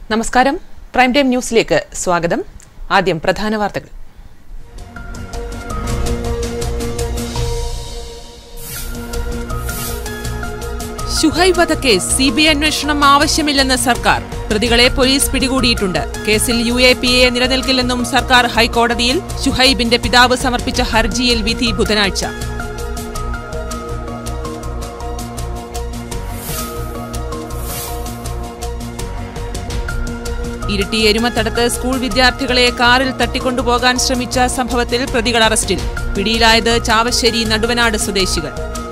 നമസ്കാരം prime time ന്യൂസിലേക്ക് സ്വാഗതം ആദ്യം പ്രധാന വാർത്തകൾ ഷുഹൈബ് വധക്കേസ് സി ബി ഐ അന്വേഷണം ആവശ്യമില്ലെന്ന് സർക്കാർ പ്രതികളെ പോലീസ് പിടികൂടിയിട്ടുണ്ട് കേസിൽ യു എ പി എ നിലനിൽക്കില്ലെന്നും സർക്കാർ ഹൈക്കോടതിയിൽ ഷുഹൈബിന്റെ പിതാവ് സമർപ്പിച്ച ഹർജിയിൽ വിധി ബുധനാഴ്ച ഇരിട്ടി എരുമത്തടത്ത് സ്കൂൾ വിദ്യാർത്ഥികളെ കാറിൽ തട്ടിക്കൊണ്ടുപോകാൻ ശ്രമിച്ച സംഭവത്തിൽ പ്രതികൾ അറസ്റ്റിൽ പിടിയിലായത് ചാവശ്ശേരി നടുവനാട് സ്വദേശികൾ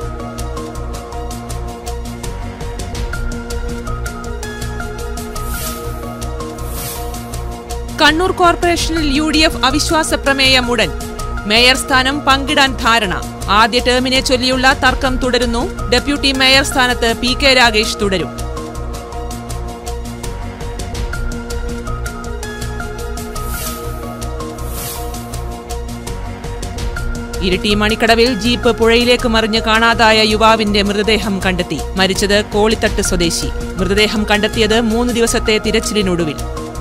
കണ്ണൂർ കോർപ്പറേഷനിൽ യു ഡി എഫ് അവിശ്വാസ പ്രമേയം ഉടൻ മേയർ സ്ഥാനം പങ്കിടാൻ ധാരണ ആദ്യ ടേമിനെ ചൊല്ലിയുള്ള തർക്കം തുടരുന്നു ഡെപ്യൂട്ടി മേയർ സ്ഥാനത്ത് പി കെ രാഗേഷ് തുടരും ഇരിട്ടി മണിക്കടവിൽ ജീപ്പ് പുഴയിലേക്ക് മറിഞ്ഞ് കാണാതായ യുവാവിന്റെ മൃതദേഹം കണ്ടെത്തി മരിച്ചത് കോളിത്തട്ട് സ്വദേശി മൃതദേഹം കണ്ടെത്തിയത് മൂന്ന് ദിവസത്തെ തിരച്ചിലിനൊടുവിൽ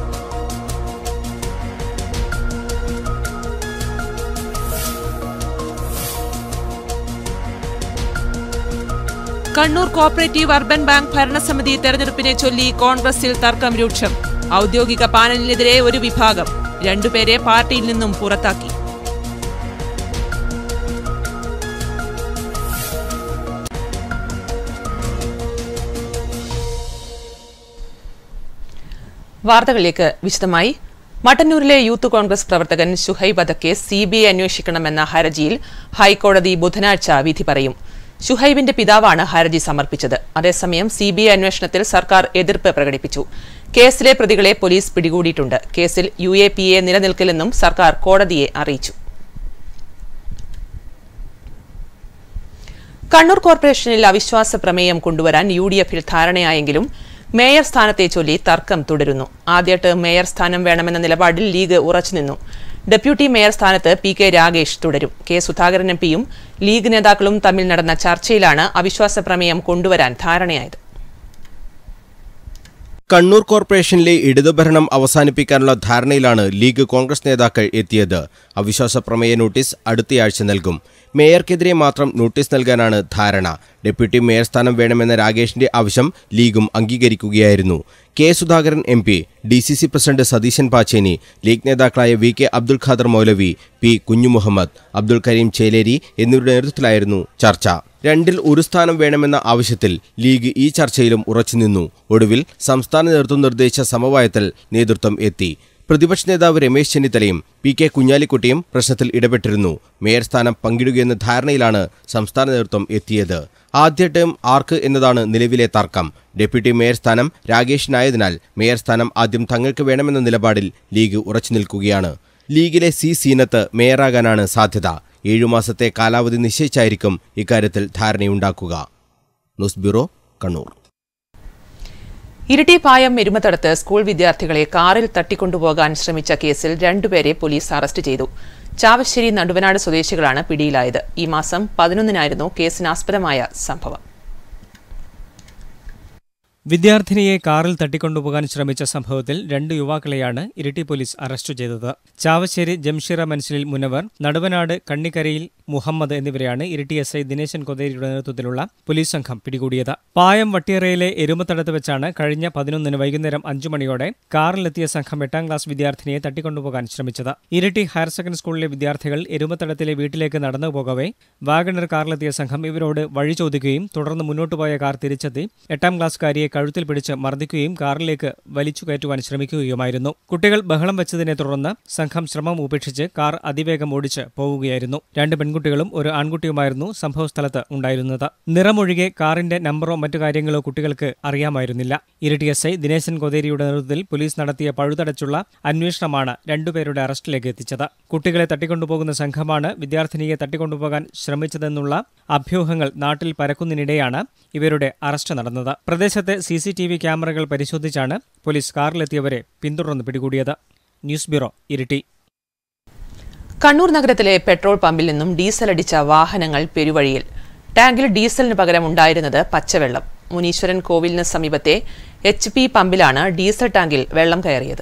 കണ്ണൂർ കോപ്പറേറ്റീവ് അർബൻ ബാങ്ക് ഭരണസമിതി തെരഞ്ഞെടുപ്പിനെ ചൊല്ലി കോൺഗ്രസിൽ തർക്കം രൂക്ഷം ഔദ്യോഗിക പാനലിനെതിരെ ഒരു വിഭാഗം രണ്ടുപേരെ പാർട്ടിയിൽ നിന്നും പുറത്താക്കി വാർത്തകളിലേക്ക് വിശദമായി മട്ടന്നൂരിലെ യൂത്ത് കോൺഗ്രസ് പ്രവർത്തകൻ ഷുഹൈബ് വധക്കേസ് സി ബി ഐ അന്വേഷിക്കണമെന്ന ഹർജിയിൽ ഹൈക്കോടതി ബുധനാഴ്ച വിധി പറയും ഷുഹൈബിന്റെ പിതാവാണ് ഹർജി സമർപ്പിച്ചത് അതേസമയം സി ബി ഐ അന്വേഷണത്തിൽ സർക്കാർ എതിർപ്പ് പ്രകടിപ്പിച്ചു കേസിലെ പ്രതികളെ പോലീസ് പിടികൂടിയിട്ടുണ്ട് കേസിൽ യു എ പി എ നിലനിൽക്കില്ലെന്നും സർക്കാർ കോടതിയെ അറിയിച്ചു കണ്ണൂർ കോർപ്പറേഷനിൽ അവിശ്വാസ പ്രമേയം കൊണ്ടുവരാൻ യു ഡി എഫിൽ ധാരണയായെങ്കിലും മേയർ സ്ഥാനത്തെ ചൊല്ലി തർക്കം തുടരുന്നു ആദ്യ ടേം മേയർ സ്ഥാനം വേണമെന്ന നിലപാടിൽ ലീഗ് ഉറച്ചുനിന്നു ഡെപ്യൂട്ടി മേയർ സ്ഥാനത്ത് പി കെ രാഗേഷ് തുടരും കെ സുധാകരൻ എം പിയും ലീഗ് നേതാക്കളും തമ്മിൽ നടന്ന ചർച്ചയിലാണ് അവിശ്വാസ പ്രമേയം കൊണ്ടുവരാൻ ധാരണയായത് കണ്ണൂർ കോർപ്പറേഷനിലെ ഇടതുഭരണം അവസാനിപ്പിക്കാനുള്ള ധാരണയിലാണ് ലീഗ് കോൺഗ്രസ് നേതാക്കൾ എത്തിയത് അവിശ്വാസ പ്രമേയ നോട്ടീസ് അടുത്തയാഴ്ച നൽകും മേയർക്കെതിരെ മാത്രം നോട്ടീസ് നൽകാനാണ് ധാരണ ഡെപ്യൂട്ടി മേയർ സ്ഥാനം വേണമെന്ന രാഗേഷിന്റെ ആവശ്യം ലീഗും അംഗീകരിക്കുകയായിരുന്നു K Sudhakaran M P D C C president Satheesan Pacheni league നേതാക്കളായ V K Abdul Khader Moulavi P Kunhumuhammed Abdul Kareem Cheleri എന്നിവരുടെ നേതൃത്വത്തിലായിരുന്നു ചർച്ച രണ്ടിൽ ഒരു സ്ഥാനം വേണമെന്ന ആവശ്യത്തിൽ ലീഗ് ഈ ചർച്ചയിലും ഉറച്ചുനിന്നു ഒടുവിൽ സംസ്ഥാന നേതൃത്വം നിർദ്ദേശിച്ച സമവായത്തിൽ നേതൃത്വം എത്തി പ്രതിപക്ഷ നേതാവ് രമേശ് ചെന്നിത്തലയും പി കെ കുഞ്ഞാലിക്കുട്ടിയും പ്രശ്നത്തിൽ ഇടപെട്ടിരുന്നു മേയർ സ്ഥാനം പങ്കിടുകയെന്ന ധാരണയിലാണ് സംസ്ഥാന നേതൃത്വം എത്തിയത് ആദ്യ ടേം ആർക്ക് എന്നതാണ് നിലവിലെ തർക്കം ഡെപ്യൂട്ടി മേയർ സ്ഥാനം രാഗേഷിനായതിനാൽ മേയർ സ്ഥാനം ആദ്യം തങ്ങൾക്ക് വേണമെന്ന നിലപാടിൽ ലീഗ് ഉറച്ചു നിൽക്കുകയാണ് ലീഗിലെ സി സീനത്ത് മേയറാകാനാണ് സാധ്യത ഏഴു മാസത്തെ കാലാവധി നിശ്ചയിച്ചായിരിക്കും ഇക്കാര്യത്തിൽ ധാരണയുണ്ടാക്കുക ന്യൂസ് ബ്യൂറോ കണ്ണൂർ ഇരിട്ടിപ്പായം എരുമത്തടത്ത് സ്കൂൾ വിദ്യാർത്ഥികളെ കാറിൽ തട്ടിക്കൊണ്ടുപോകാൻ ശ്രമിച്ച കേസിൽ രണ്ടുപേരെ പോലീസ് അറസ്റ്റ് ചെയ്തു ചാവശ്ശേരി നടുവനാട് സ്വദേശികളാണ് പിടിയിലായത് ഈ മാസം പതിനൊന്നിനായിരുന്നു കേസിനാസ്പദമായ സംഭവം വിദ്യാർത്ഥിനിയെ കാറിൽ തട്ടിക്കൊണ്ടുപോകാൻ ശ്രമിച്ച സംഭവത്തിൽ രണ്ട് യുവാക്കളെയാണ് ഇരിട്ടി പോലീസ് അറസ്റ്റ് ചെയ്തത് ചാവശ്ശേരി ജംഷീറ മൻസിലിൽ മുനവർ നടുവനാട് കണ്ണിക്കരയിൽ മുഹമ്മദ് എന്നിവരെയാണ് ഇരിട്ടി എസ് ഐ ദിനേശൻ കൊതേരിയുടെ നേതൃത്വത്തിലുള്ള പോലീസ് സംഘം പിടികൂടിയത് പായം വട്ടിയറയിലെ എരുമത്തടത്ത് വെച്ചാണ് കഴിഞ്ഞ പതിനൊന്നിന് വൈകുന്നേരം അഞ്ചു മണിയോടെ കാറിലെത്തിയ സംഘം എട്ടാം ക്ലാസ് വിദ്യാർത്ഥിനിയെ തട്ടിക്കൊണ്ടുപോകാൻ ശ്രമിച്ചത് ഇരിട്ടി ഹയർ സെക്കൻഡറി സ്കൂളിലെ വിദ്യാർത്ഥികൾ എരുമത്തടത്തിലെ വീട്ടിലേക്ക് നടന്നു പോകവേ വാഗണർ കാറിലെത്തിയ സംഘം ഇവരോട് വഴി ചോദിക്കുകയും തുടർന്ന് മുന്നോട്ടു പോയ കാർ തിരിച്ചെത്തി എട്ടാം ക്ലാസ്സുകാരിയെ കഴുത്തിൽ പിടിച്ച് മർദ്ദിക്കുകയും കാറിലേക്ക് വലിച്ചു കയറ്റുവാൻ ശ്രമിക്കുകയുമായിരുന്നു കുട്ടികൾ ബഹളം വെച്ചതിനെ തുടർന്ന് സംഘം ശ്രമം ഉപേക്ഷിച്ച് കാർ അതിവേഗം ഓടിച്ച് പോവുകയായിരുന്നു രണ്ട് പെൺകുട്ടികളും ഒരു ആൺകുട്ടിയുമായിരുന്നു സംഭവസ്ഥലത്ത് ഉണ്ടായിരുന്നത് നിറമൊഴികെ കാറിന്റെ നമ്പറോ മറ്റു കാര്യങ്ങളോ കുട്ടികൾക്ക് അറിയാമായിരുന്നില്ല ഇരിട്ടി എസ് ഐ ദിനേശൻ കൊതേരിയുടെ നേതൃത്വത്തിൽ പോലീസ് നടത്തിയ പഴുതടച്ചുള്ള അന്വേഷണമാണ് രണ്ടുപേരുടെ അറസ്റ്റിലേക്ക് എത്തിച്ചത് കുട്ടികളെ തട്ടിക്കൊണ്ടുപോകുന്ന സംഘമാണ് വിദ്യാർത്ഥിനിയെ തട്ടിക്കൊണ്ടുപോകാൻ ശ്രമിച്ചതെന്നുള്ള അഭ്യൂഹങ്ങൾ നാട്ടിൽ പരക്കുന്നതിനിടെയാണ് ഇവരുടെ അറസ്റ്റ് നടന്നത് പ്രദേശത്തെ സി സി ടി വി ക്യാമറകൾ പരിശോധിച്ചാണ് പോലീസ് കാറിലെത്തിയവരെ പിന്തുടർന്ന് പിടികൂടിയത് ന്യൂസ് ബ്യൂറോ ഇരിട്ടി കണ്ണൂർ നഗരത്തിലെ പെട്രോൾ പമ്പിൽ നിന്നും ഡീസൽ അടിച്ച വാഹനങ്ങൾ പെരുവഴിയിൽ ടാങ്കിൽ ഡീസലിന് പകരം ഉണ്ടായിരുന്നത് പച്ചവെള്ളം മുനീശ്വരൻ കോവിലിന് സമീപത്തെ എച്ച് പി പമ്പിലാണ് ഡീസൽ ടാങ്കിൽ വെള്ളം കയറിയത്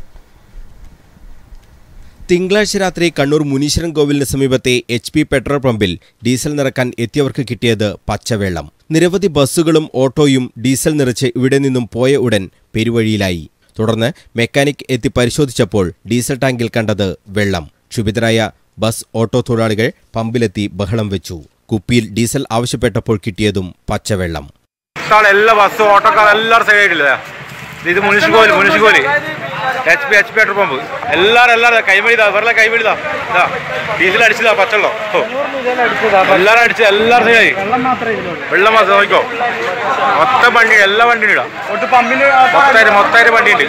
തിങ്കളാഴ്ച രാത്രി കണ്ണൂർ മുനീശ്വരൻ കോവിലിന് സമീപത്തെ എച്ച് പി പെട്രോൾ പമ്പിൽ ഡീസൽ നിറക്കാൻ എത്തിയവർക്ക് കിട്ടിയത് പച്ചവെള്ളം നിരവധി ബസ്സുകളും ഓട്ടോയും ഡീസൽ നിറച്ച് ഇവിടെ നിന്നും പോയ ഉടൻ പെരുവഴിയിലായി തുടർന്ന് മെക്കാനിക് എത്തി പരിശോധിച്ചപ്പോൾ ഡീസൽ ടാങ്കിൽ കണ്ടത് വെള്ളം ക്ഷുഭിതരായ ബസ് ഓട്ടോ തൊഴിലാളികൾ പമ്പിലെത്തി ബഹളം വെച്ചു കുപ്പിയിൽ ഡീസൽ ആവശ്യപ്പെട്ടപ്പോൾ കിട്ടിയതും പച്ചവെള്ളം ഇതാണ് എല്ലാ ബസ്സും ഓട്ടോക്കാർ എല്ലാവരും സൈഡില്ല ഇത് മുനിഷിക്കോലി മുനിഷിക്കോലി H P H P petrol pump എല്ലാവരും എല്ലാവരും കൈമഴിതാ വെറുതെ കൈമഴിതാ ഇതാ ഡീസൽ അടിച്ചതാ പച്ചല്ലോ ഓ എല്ലാവരും അടിച്ചത് എല്ലാവരും സൈഡായി വെള്ളം മാത്രം നോക്കിക്കോ മൊത്തം വണ്ടി എല്ലാ വണ്ടിയും ഇടാം മൊത്തമായിട്ട് മൊത്തമായിട്ട് വണ്ടിയുണ്ട്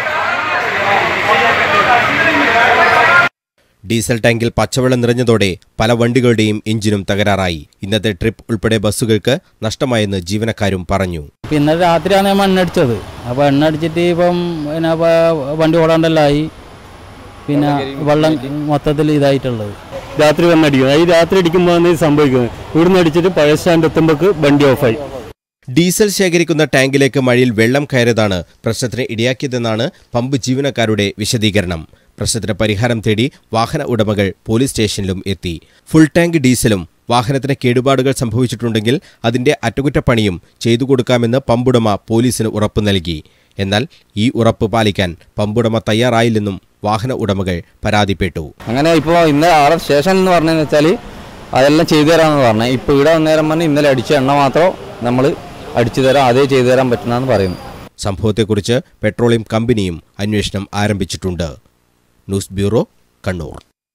ഡീസൽ ടാങ്കിൽ പച്ചവെള്ളം നിറഞ്ഞതോടെ പല വണ്ടികളുടെയും എഞ്ചിനും തകരാറായി ഇന്നത്തെ ട്രിപ്പ് ഉൾപ്പെടെ ബസ്സുകൾക്ക് നഷ്ടമായെന്ന് ജീവനക്കാരും പറഞ്ഞു ഇപ്പം ഇന്നലെ രാത്രിയാണ് ഞാൻ എണ്ണടിച്ചത് അപ്പോൾ എണ്ണ അടിച്ചിട്ട് ഇപ്പം പിന്നെ വ- വണ്ടി ഓടാണ്ടല്ലായി പിന്നെ വെള്ളം മൊത്തത്തിൽ ഇതായിട്ടുള്ളത് രാത്രി വന്നടിക്കും ഈ രാത്രി അടിക്കുമ്പോൾ ഇത് സംഭവിക്കുന്നത് ഇവിടുന്ന് അടിച്ചിട്ട് പഴയ സ്റ്റാൻഡ് എത്തുമ്പോൾ വണ്ടി ഓഫായി ഡീസൽ ശേഖരിക്കുന്ന ടാങ്കിലേക്ക് മഴയിൽ വെള്ളം കയറിയതാണ് പ്രശ്നത്തിന് ഇടയാക്കിയതെന്നാണ് പമ്പ് ജീവനക്കാരുടെ വിശദീകരണം പ്രശ്നത്തിന് പരിഹാരം തേടി വാഹന ഉടമകൾ പോലീസ് സ്റ്റേഷനിലും എത്തി ഫുൾ ടാങ്ക് ഡീസലും വാഹനത്തിന് കേടുപാടുകൾ സംഭവിച്ചിട്ടുണ്ടെങ്കിൽ അതിന്റെ അറ്റകുറ്റപ്പണിയും ചെയ്തു കൊടുക്കാമെന്ന് പമ്പുടമ പോലീസിന് ഉറപ്പ് നൽകി എന്നാൽ ഈ ഉറപ്പ് പാലിക്കാൻ പമ്പുടമ തയ്യാറായില്ലെന്നും വാഹന ഉടമകൾ പരാതിപ്പെട്ടു അങ്ങനെ ഇപ്പോൾ ഇന്ന് ആറ് സ്റ്റേഷൻ എന്ന് പറഞ്ഞതെന്ന് വെച്ചാൽ അതെല്ലാം ചെയ്തു തരാമെന്ന് പറഞ്ഞത് ഇപ്പോൾ ഇവിടെ വന്നേരം പറഞ്ഞ് ഇന്നലെ അടിച്ച എണ്ണ മാത്രം നമ്മൾ അടിച്ചു തരാം അതേ ചെയ്തു തരാൻ പറ്റുന്നതെന്ന് പറയുന്നു സംഭവത്തെക്കുറിച്ച് പെട്രോളിയം കമ്പനിയും അന്വേഷണം ആരംഭിച്ചിട്ടുണ്ട് ന്യൂസ് ബ്യൂറോ കണ്ണൂർ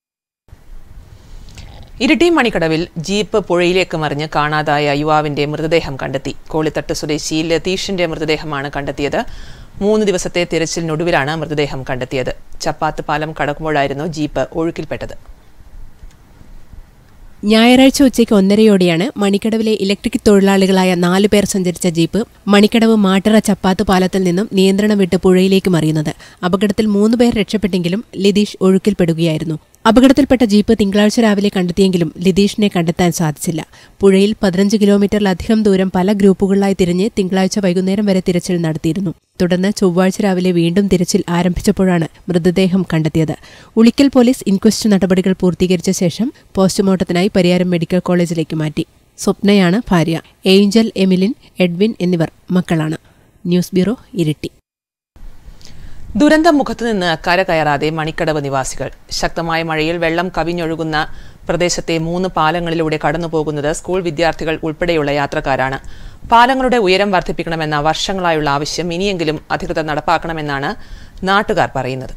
ഇരിട്ടി മണിക്കടവിൽ ജീപ്പ് പുഴയിലേക്ക് മറിഞ്ഞ് കാണാതായ യുവാവിന്റെ മൃതദേഹം കണ്ടെത്തി കോളിത്തട്ട് സ്വദേശി ലതീഷിന്റെ മൃതദേഹമാണ് കണ്ടെത്തിയത് മൂന്ന് ദിവസത്തെ തിരച്ചിലിനൊടുവിലാണ് മൃതദേഹം കണ്ടെത്തിയത് ചപ്പാത്ത് പാലം കടക്കുമ്പോഴായിരുന്നു ജീപ്പ് ഒഴുക്കിൽപ്പെട്ടത് ഞായറാഴ്ച ഉച്ചയ്ക്ക് ഒന്നരയോടെയാണ് മണിക്കടവിലെ ഇലക്ട്രിക് തൊഴിലാളികളായ നാലു പേർ സഞ്ചരിച്ച ജീപ്പ് മണിക്കടവ് മാട്ടറ ചപ്പാത്ത് പാലത്തിൽ നിന്നും നിയന്ത്രണം വിട്ട് പുഴയിലേക്ക് മറിയുന്നത് അപകടത്തിൽ മൂന്ന് പേർ രക്ഷപ്പെട്ടെങ്കിലും ലിതീഷ് ഒഴുക്കിൽപ്പെടുകയായിരുന്നു അപകടത്തിൽപ്പെട്ട ജീപ്പ് തിങ്കളാഴ്ച രാവിലെ കണ്ടെത്തിയെങ്കിലും ലിതീഷിനെ കണ്ടെത്താൻ സാധിച്ചില്ല പുഴയിൽ പതിനഞ്ച് കിലോമീറ്ററിലധികം ദൂരം പല ഗ്രൂപ്പുകളിലായി തിരിഞ്ഞ് തിങ്കളാഴ്ച വൈകുന്നേരം വരെ തിരച്ചിൽ നടത്തിയിരുന്നു തുടർന്ന് ചൊവ്വാഴ്ച രാവിലെ വീണ്ടും തിരച്ചിൽ ആരംഭിച്ചപ്പോഴാണ് മൃതദേഹം കണ്ടെത്തിയത് ഉളിക്കൽ പോലീസ് ഇൻക്വസ്റ്റ് നടപടികൾ പൂർത്തീകരിച്ച ശേഷം പോസ്റ്റ്മോർട്ടത്തിനായി പരിയാരം മെഡിക്കൽ കോളേജിലേക്ക് മാറ്റി സ്വപ്നയാണ് ഭാര്യ ഏഞ്ചൽ എമിലിൻ എഡ്വിൻ എന്നിവർ മക്കളാണ് ന്യൂസ് ബ്യൂറോ ഇരിട്ടി ദുരന്തം മുഖത്തുനിന്ന് കര കയറാതെ മണിക്കടവ് നിവാസികൾ ശക്തമായ മഴയിൽ വെള്ളം കവിഞ്ഞൊഴുകുന്ന പ്രദേശത്തെ മൂന്ന് പാലങ്ങളിലൂടെ കടന്നുപോകുന്നത് സ്കൂൾ വിദ്യാർത്ഥികൾ ഉൾപ്പെടെയുള്ള യാത്രക്കാരാണ് പാലങ്ങളുടെ ഉയരം വർദ്ധിപ്പിക്കണമെന്ന വർഷങ്ങളായുള്ള ആവശ്യം ഇനിയെങ്കിലും അധികൃതർ നടപ്പാക്കണമെന്നാണ് നാട്ടുകാർ പറയുന്നത്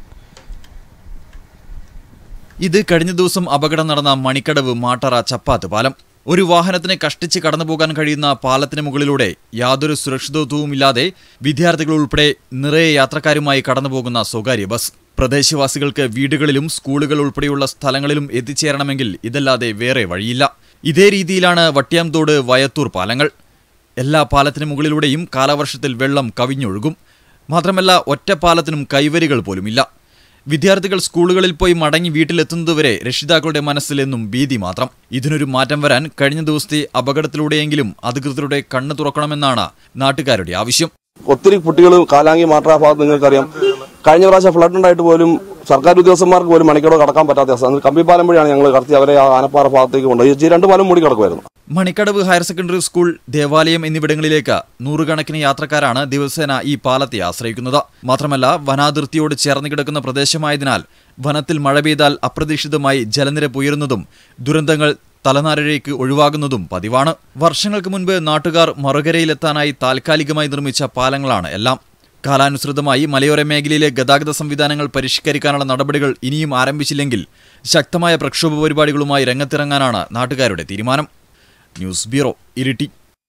ഇത് കഴിഞ്ഞ ദിവസം അപകടം നടന്ന മണിക്കടവ് മാട്ടറ ചപ്പാത്ത് പാലം ഒരു വാഹനത്തിന് കഷ്ടിച്ച് കടന്നുപോകാൻ കഴിയുന്ന പാലത്തിന് മുകളിലൂടെ യാതൊരു സുരക്ഷിതത്വവുമില്ലാതെ വിദ്യാർത്ഥികൾ ഉൾപ്പെടെ നിറയെ യാത്രക്കാരുമായി കടന്നുപോകുന്ന സ്വകാര്യ ബസ് പ്രദേശവാസികൾക്ക് വീടുകളിലും സ്കൂളുകൾ ഉൾപ്പെടെയുള്ള സ്ഥലങ്ങളിലും എത്തിച്ചേരണമെങ്കിൽ ഇതല്ലാതെ വേറെ വഴിയില്ല ഇതേ രീതിയിലാണ് വട്ടിയാംതോട് വയത്തൂർ പാലങ്ങൾ എല്ലാ പാലത്തിനു മുകളിലൂടെയും കാലവർഷത്തിൽ വെള്ളം കവിഞ്ഞൊഴുകും മാത്രമല്ല ഒറ്റ പാലത്തിനും കൈവരികൾ പോലുമില്ല വിദ്യാർത്ഥികൾ സ്കൂളുകളിൽ പോയി മടങ്ങി വീട്ടിലെത്തുന്നതുവരെ രക്ഷിതാക്കളുടെ മനസ്സിലെന്നും ഭീതി മാത്രം ഇതിനൊരു മാറ്റം വരാൻ കഴിഞ്ഞ ദിവസത്തെ അപകടത്തിലൂടെയെങ്കിലും അധികൃതരുടെ കണ്ണു തുറക്കണമെന്നാണ് നാട്ടുകാരുടെ ആവശ്യം ഒത്തിരി കുട്ടികൾ കാലാങ്കി മാറ്റാ ഭാഗത്ത് നിങ്ങൾക്കറിയാം കഴിഞ്ഞ പ്രാവശ്യം ഫ്ലഡ് ഉണ്ടായിട്ട് പോലും സർക്കാർ ഉദ്യോഗസ്ഥന്മാർക്ക് പോലും മണിക്കടവ് കടക്കാൻ പറ്റാത്ത അവസ്ഥ അന്ന് കമ്പിപ്പാലം വഴിയാണ് ഞങ്ങൾ കടത്തി അവരെ ആ ആനപ്പാറ ഭാഗത്തേക്ക് കൊണ്ടുപോയി ഈ രണ്ട് പാലം മൂടി കിടക്കുമായിരുന്നു മണിക്കടവ് ഹയർ സെക്കൻഡറി സ്കൂൾ ദേവാലയം എന്നിവിടങ്ങളിലേക്ക് നൂറുകണക്കിന് യാത്രക്കാരാണ് ദിവസേന ഈ പാലത്തെ ആശ്രയിക്കുന്നത് മാത്രമല്ല വനാതിർത്തിയോട് ചേർന്ന് കിടക്കുന്ന പ്രദേശമായതിനാൽ വനത്തിൽ മഴ പെയ്താൽ അപ്രതീക്ഷിതമായി ജലനിരപ്പ് ഉയരുന്നതും ദുരന്തങ്ങൾ തലനാരിഴയ്ക്ക് ഒഴിവാകുന്നതും പതിവാണ് വർഷങ്ങൾക്ക് മുൻപ് നാട്ടുകാർ മറുകരയിലെത്താനായി താൽക്കാലികമായി നിർമ്മിച്ച പാലങ്ങളാണ് എല്ലാം കാലാനുസൃതമായി മലയോര മേഖലയിലെ ഗതാഗത സംവിധാനങ്ങൾ പരിഷ്കരിക്കാനുള്ള നടപടികൾ ഇനിയും ആരംഭിച്ചില്ലെങ്കിൽ ശക്തമായ പ്രക്ഷോഭ പരിപാടികളുമായി രംഗത്തിറങ്ങാനാണ് നാട്ടുകാരുടെ തീരുമാനം ന്യൂസ് ബ്യൂറോ ഇരിട്ടി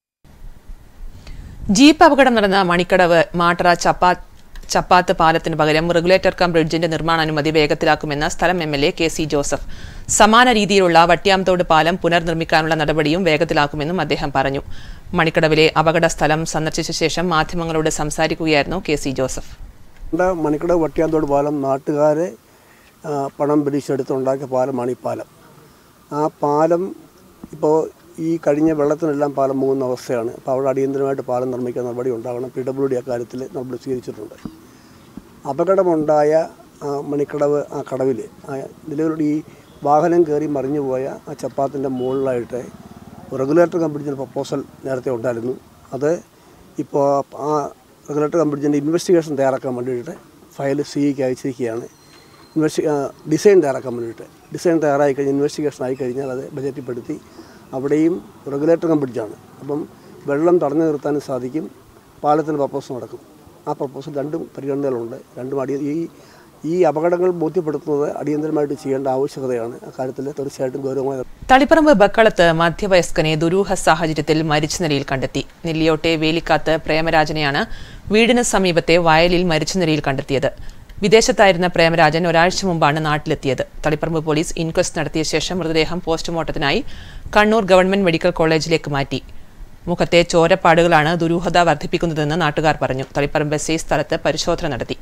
ജീപ്പ് അപകടം നടന്ന മണിക്കടവ് മാട്ടറ ചപ്പാ ചപ്പാത്ത് പാലത്തിന് പകരം റെഗുലേറ്റർ കം ബ്രിഡ്ജിന്റെ നിർമ്മാണാനുമതി വേഗത്തിലാക്കുമെന്ന് സ്ഥലം M L A K C Joseph സമാന രീതിയിലുള്ള വട്ടിയാംതോട് പാലം പുനർനിർമ്മിക്കാനുള്ള നടപടിയും വേഗത്തിലാക്കുമെന്നും അദ്ദേഹം പറഞ്ഞു മണിക്കടവിലെ അപകട സ്ഥലം സന്ദർശിച്ച ശേഷം മാധ്യമങ്ങളോട് സംസാരിക്കുകയായിരുന്നു കെ സി ജോസഫ് മണിക്കട വട്ടിയാന്തോട് പാലം നാട്ടുകാരെ ആ, പണം പിരിച്ചെടുത്തുണ്ടാക്കിയ പാലമാണ് ഈ പാലം ആ പാലം ഇപ്പോൾ ഈ കഴിഞ്ഞ വെള്ളത്തിനെല്ലാം പാലം പോകുന്ന അവസ്ഥയാണ് അപ്പോൾ അവിടെ അടിയന്തരമായിട്ട് പാലം നിർമ്മിക്കാൻ നടപടി ഉണ്ടാകണം പി ഡബ്ല്യു ഡി അക്കാര്യത്തിൽ നടപടി സ്വീകരിച്ചിട്ടുണ്ട് അപകടമുണ്ടായ ആ മണിക്കടവ് ആ കടവിൽ ആ നിലവിലുള്ള ഈ വാഹനം കയറി മറിഞ്ഞു പോയ ആ ചപ്പാത്തിൻ്റെ മുകളിലായിട്ട് റെഗുലേറ്റർ കമ്പനിയുടെ പ്രപ്പോസൽ നേരത്തെ ഉണ്ടായിരുന്നു അത് ഇപ്പോൾ ആ റെഗുലേറ്റർ കമ്പനിൻ്റെ ഇൻവെസ്റ്റിഗേഷൻ തയ്യാറാക്കാൻ വേണ്ടിയിട്ട് ഫയൽ സി ഇക്ക് അയച്ചിരിക്കുകയാണ് ഇൻവെസ്റ്റി ഡിസൈൻ തയ്യാറാക്കാൻ വേണ്ടിയിട്ട് ഡിസൈൻ തയ്യാറായി കഴിഞ്ഞ് ഇൻവെസ്റ്റിഗേഷൻ ആയി കഴിഞ്ഞാൽ അത് ബജറ്റിൽ പെടുത്തി അവിടെയും റെഗുലേറ്റർ കമ്പനിച്ചാണ് അപ്പം വെള്ളം തടഞ്ഞു നിർത്താനും സാധിക്കും പാലത്തിന് പ്രപ്പോസൽ നടക്കും ആ പ്രപ്പോസൽ രണ്ടും പരിഗണനകളുണ്ട് രണ്ടും അടി ഈ ഈ അപകടങ്ങൾ ബോധ്യപ്പെടുത്തുന്നത് അടിയന്തരമായിട്ട് ചെയ്യേണ്ട ആവശ്യകതയാണ് അക്കാര്യത്തിൽ തീർച്ചയായിട്ടും ഗൗരവമായ തളിപ്പറമ്പ് ബക്കളത്ത് മധ്യവയസ്കനെ ദുരൂഹ സാഹചര്യത്തിൽ മരിച്ച നിലയിൽ കണ്ടെത്തി നെല്ലിയോട്ടെ വേലിക്കാത്ത് പ്രേമരാജനെയാണ് വീടിന് സമീപത്തെ വയലിൽ മരിച്ച നിലയിൽ കണ്ടെത്തിയത് വിദേശത്തായിരുന്ന പ്രേമരാജൻ ഒരാഴ്ച മുമ്പാണ് നാട്ടിലെത്തിയത് തളിപ്പറമ്പ് പോലീസ് ഇൻക്വസ്റ്റ് നടത്തിയ ശേഷം മൃതദേഹം പോസ്റ്റ്മോർട്ടത്തിനായി കണ്ണൂർ ഗവൺമെന്റ് മെഡിക്കൽ കോളേജിലേക്ക് മാറ്റി മുഖത്തെ ചോരപ്പാടുകളാണ് ദുരൂഹത വർദ്ധിപ്പിക്കുന്നതെന്ന് നാട്ടുകാർ പറഞ്ഞു തളിപ്പറമ്പ് എസ് ഐ സ്ഥലത്ത് പരിശോധന നടത്തി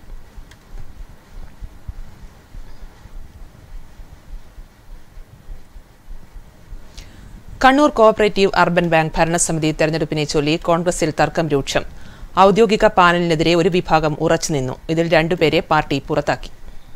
കണ്ണൂർ കോഓപ്പറേറ്റീവ് അർബൻ ബാങ്ക് ഭരണസമിതി തെരഞ്ഞെടുപ്പിനെ ചൊല്ലി കോൺഗ്രസിൽ തർക്കം രൂക്ഷം ഔദ്യോഗിക പാനലിനെതിരെ ഒരു വിഭാഗം ഉറച്ചുനിന്നു ഇതിൽ രണ്ടുപേരെ പാർട്ടി പുറത്താക്കി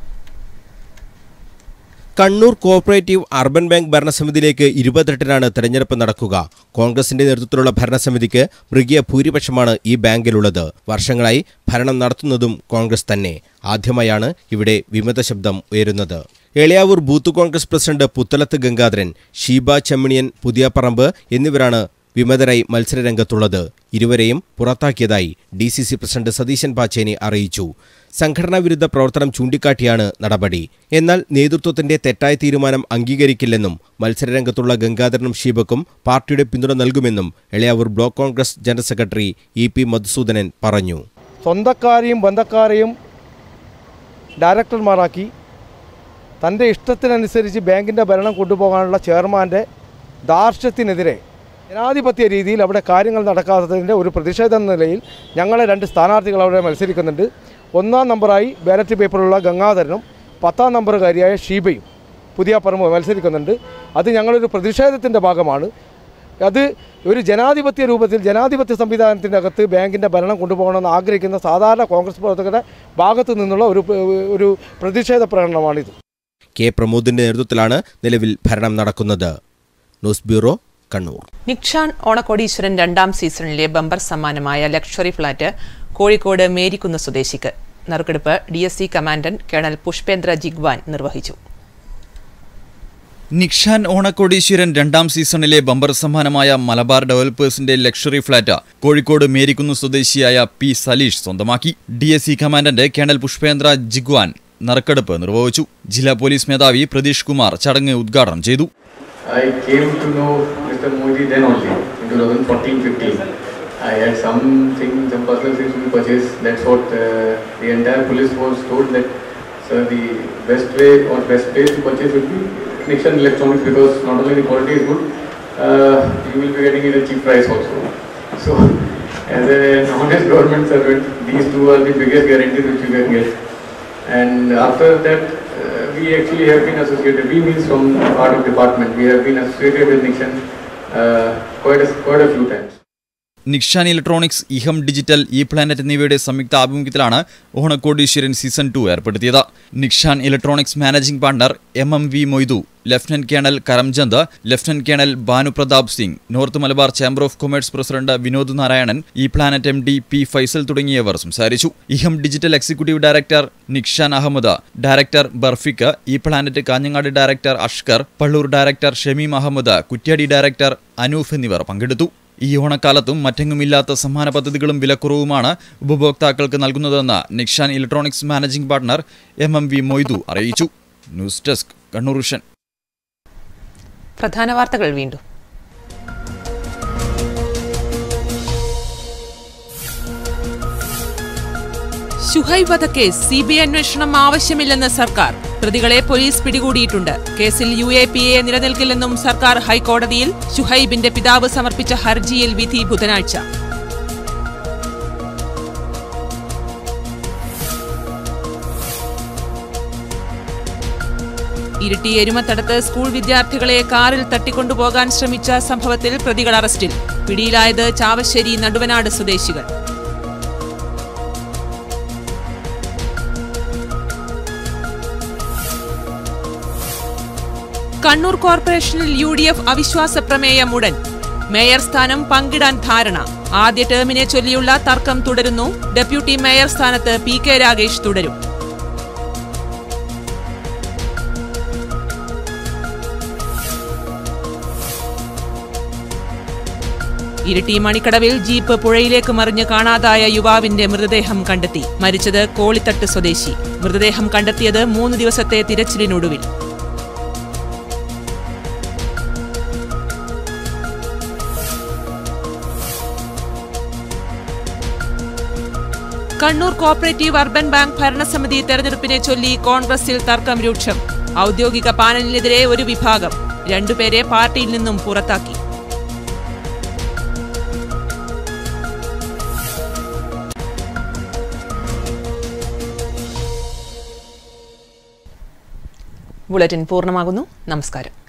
കണ്ണൂർ കോഓപ്പറേറ്റീവ് അർബൻ ബാങ്ക് ഭരണസമിതിയിലേക്ക് ഇരുപത്തെട്ടിനാണ് തെരഞ്ഞെടുപ്പ് നടക്കുക കോൺഗ്രസിന്റെ നേതൃത്വത്തിലുള്ള ഭരണസമിതിക്ക് മൃഗീയ ഭൂരിപക്ഷമാണ് ഈ ബാങ്കിലുള്ളത് വർഷങ്ങളായി ഭരണം നടത്തുന്നതും കോൺഗ്രസ് തന്നെ ആദ്യമായാണ് ഇവിടെ വിമത ശബ്ദം ഉയരുന്നത് എളിയാവൂർ ബൂത്ത് കോൺഗ്രസ് പ്രസിഡന്റ് പുത്തലത്ത് ഗംഗാധരൻ ഷീബ ചെമ്മണിയൻ പുതിയപ്പറമ്പ് എന്നിവരാണ് വിമതരായി മത്സരരംഗത്തുള്ളത് ഇരുവരെയും പുറത്താക്കിയതായി D C C president Satheesan Pacheni അറിയിച്ചു സംഘടനാ വിരുദ്ധ പ്രവർത്തനം ചൂണ്ടിക്കാട്ടിയാണ് നടപടി എന്നാൽ നേതൃത്വത്തിന്റെ തെറ്റായ തീരുമാനം അംഗീകരിക്കില്ലെന്നും മത്സരരംഗത്തുള്ള ഗംഗാധരനും ഷീബക്കും പാർട്ടിയുടെ പിന്തുണ നൽകുമെന്നും Elayavur block Congress general secretary E P Madhusoodanan പറഞ്ഞു സ്വന്തക്കാരെയും ബന്ധക്കാരെയും ഡയറക്ടർമാരാക്കി തൻ്റെ ഇഷ്ടത്തിനനുസരിച്ച് ബാങ്കിൻ്റെ ഭരണം കൊണ്ടുപോകാനുള്ള ചെയർമാൻ്റെ ധാർഷ്ട്യത്തിനെതിരെ ജനാധിപത്യ രീതിയിൽ അവിടെ കാര്യങ്ങൾ നടക്കാത്തതിൻ്റെ ഒരു പ്രതിഷേധം എന്ന നിലയിൽ ഞങ്ങളെ രണ്ട് സ്ഥാനാർത്ഥികൾ അവിടെ മത്സരിക്കുന്നുണ്ട് ഒന്നാം നമ്പറായി ബാലറ്റ് പേപ്പറുള്ള ഗംഗാധരനും പത്താം നമ്പറുകാരിയായ ഷീബയും പുതിയ പറമ്പ് മത്സരിക്കുന്നുണ്ട് അത് ഞങ്ങളൊരു പ്രതിഷേധത്തിൻ്റെ ഭാഗമാണ് അത് ഒരു ജനാധിപത്യ രൂപത്തിൽ ജനാധിപത്യ സംവിധാനത്തിൻ്റെ അകത്ത് ബാങ്കിൻ്റെ ഭരണം കൊണ്ടുപോകണമെന്ന് ആഗ്രഹിക്കുന്ന സാധാരണ കോൺഗ്രസ് പ്രവർത്തകരുടെ ഭാഗത്തു നിന്നുള്ള ഒരു ഒരു പ്രതിഷേധ പ്രകടനമാണിത് കെ പ്രമോദിന്റെ നേതൃത്വത്തിലാണ് നിലവിൽ ഭരണം നടക്കുന്നത് ന്യൂസ് ബ്യൂറോ കണ്ണൂർ നിക്ഷാൻ ഓണക്കോടീശ്വരൻ രണ്ടാം സീസണിലെ ബമ്പർ സമ്മാനമായ ലക്ഷറി ഫ്ളാറ്റ് കോഴിക്കോട് മേരിക്കുന്ന് സ്വദേശിക്ക് നറുക്കെടുപ്പ് D S C commandant colonel Pushpendra Jigwan നിർവഹിച്ചു നിക്ഷാൻ ഓണക്കോടീശ്വരൻ രണ്ടാം സീസണിലെ ബമ്പർ സമ്മാനമായ മലബാർ ഡെവലപ്പേഴ്സിന്റെ ലക്ഷറി ഫ്ളാറ്റ് കോഴിക്കോട് മേരിക്കുന്ന് സ്വദേശിയായ പി സലീഷ് സ്വന്തമാക്കി D S C commandant colonel Pushpendra Jigwan നറുക്കെടുപ്പ് നിർവഹിച്ചു ജില്ലാ പോലീസ് മേധാവി പ്രതീഷ് കുമാർ ചടങ്ങ് ഉദ്ഘാടനം ചെയ്തു I came to know Mr. Modi then only, in 2014-15. I had something, some personal things to purchase. That's what uh, the entire police was told that, sir, the best way or best place to purchase would be Nixon Electronics because not only the quality is good, uh, you will be getting it at cheap price also. So, as an honest government servant, these two are the biggest guarantees which you can get. And after that, uh, we actually have been associated, we means from part of department, we have been associated with Nixon uh, quite, a, quite a few times. Nikshan electronics Eham digital E planet എന്നിവയുടെ സംയുക്ത ആഭിമുഖ്യത്തിലാണ് Onakodeeswaran season two ഏർപ്പെടുത്തിയത് Nikshan electronics managing partner M M V Moidu lieutenant colonel Karamchand lieutenant colonel Bhanupratap Singh north Malabar chamber of commerce president Vinod Narayanan E planet M D P Faisal തുടങ്ങിയവർ സംസാരിച്ചു Eham digital executive director Nikshan Ahammed director ബർഫിക്ക് E planet Kanhangad director Ashkar Pallur director Shameem Ahammed Kuttiady director Anoof എന്നിവർ പങ്കെടുത്തു ഈ ഓണക്കാലത്തും മറ്റെങ്ങുമില്ലാത്ത സമ്മാന പദ്ധതികളും വിലക്കുറവുമാണ് ഉപഭോക്താക്കൾക്ക് നൽകുന്നതെന്ന് Nikshan electronics managing partner M M V Moidu അറിയിച്ചു ന്യൂസ് ഡെസ്ക് കണ്ണൂർ വിഷൻ പ്രധാന വാർത്തകൾ വീണ്ടും ഷുഹൈബ് വധക്കേസ് സി ബി ഐ അന്വേഷണം ആവശ്യമില്ലെന്ന് സർക്കാർ പ്രതികളെ പോലീസ് പിടികൂടിയിട്ടുണ്ട് കേസിൽ യു എ പി എ നിലനിൽക്കില്ലെന്നും സർക്കാർ ഹൈക്കോടതിയിൽ ഷുഹൈബിന്റെ പിതാവ് സമർപ്പിച്ച ഹർജിയിൽ വിധി ബുധനാഴ്ച ഇരിട്ടി എരുമത്തടത്ത് സ്കൂൾ വിദ്യാർത്ഥികളെ കാറിൽ തട്ടിക്കൊണ്ടുപോകാൻ ശ്രമിച്ച സംഭവത്തിൽ പ്രതികൾ അറസ്റ്റിൽ പിടിയിലായത് ചാവശ്ശേരി നടുവനാട് സ്വദേശികൾ കണ്ണൂർ കോർപ്പറേഷനിൽ യു ഡി എഫ് അവിശ്വാസ പ്രമേയം ഉടൻ മേയർ സ്ഥാനം പങ്കിടാൻ ധാരണ ആദ്യ ടേമിനെ ചൊല്ലിയുള്ള തർക്കം തുടരുന്നു ഡെപ്യൂട്ടി മേയർ സ്ഥാനത്ത് പി കെ രാഗേഷ് തുടരും ഇരിട്ടി മണിക്കടവിൽ ജീപ്പ് പുഴയിലേക്ക് മറിഞ്ഞ് കാണാതായ യുവാവിന്റെ മൃതദേഹം കണ്ടെത്തി മരിച്ചത് കോളിത്തട്ട് സ്വദേശി മൃതദേഹം കണ്ടെത്തിയത് മൂന്ന് ദിവസത്തെ തിരച്ചിലിനൊടുവിൽ കണ്ണൂർ കോപ്പറേറ്റീവ് അർബൻ ബാങ്ക് ഭരണസമിതി തെരഞ്ഞെടുപ്പിനെ ചൊല്ലി കോൺഗ്രസിൽ തർക്കം രൂക്ഷം ഔദ്യോഗിക പാനലിനെതിരെ ഒരു വിഭാഗം രണ്ടുപേരെ പാർട്ടിയിൽ നിന്നും പുറത്താക്കി ബുള്ളറ്റിൻ പൂർണ്ണമാകുന്നു നമസ്കാരം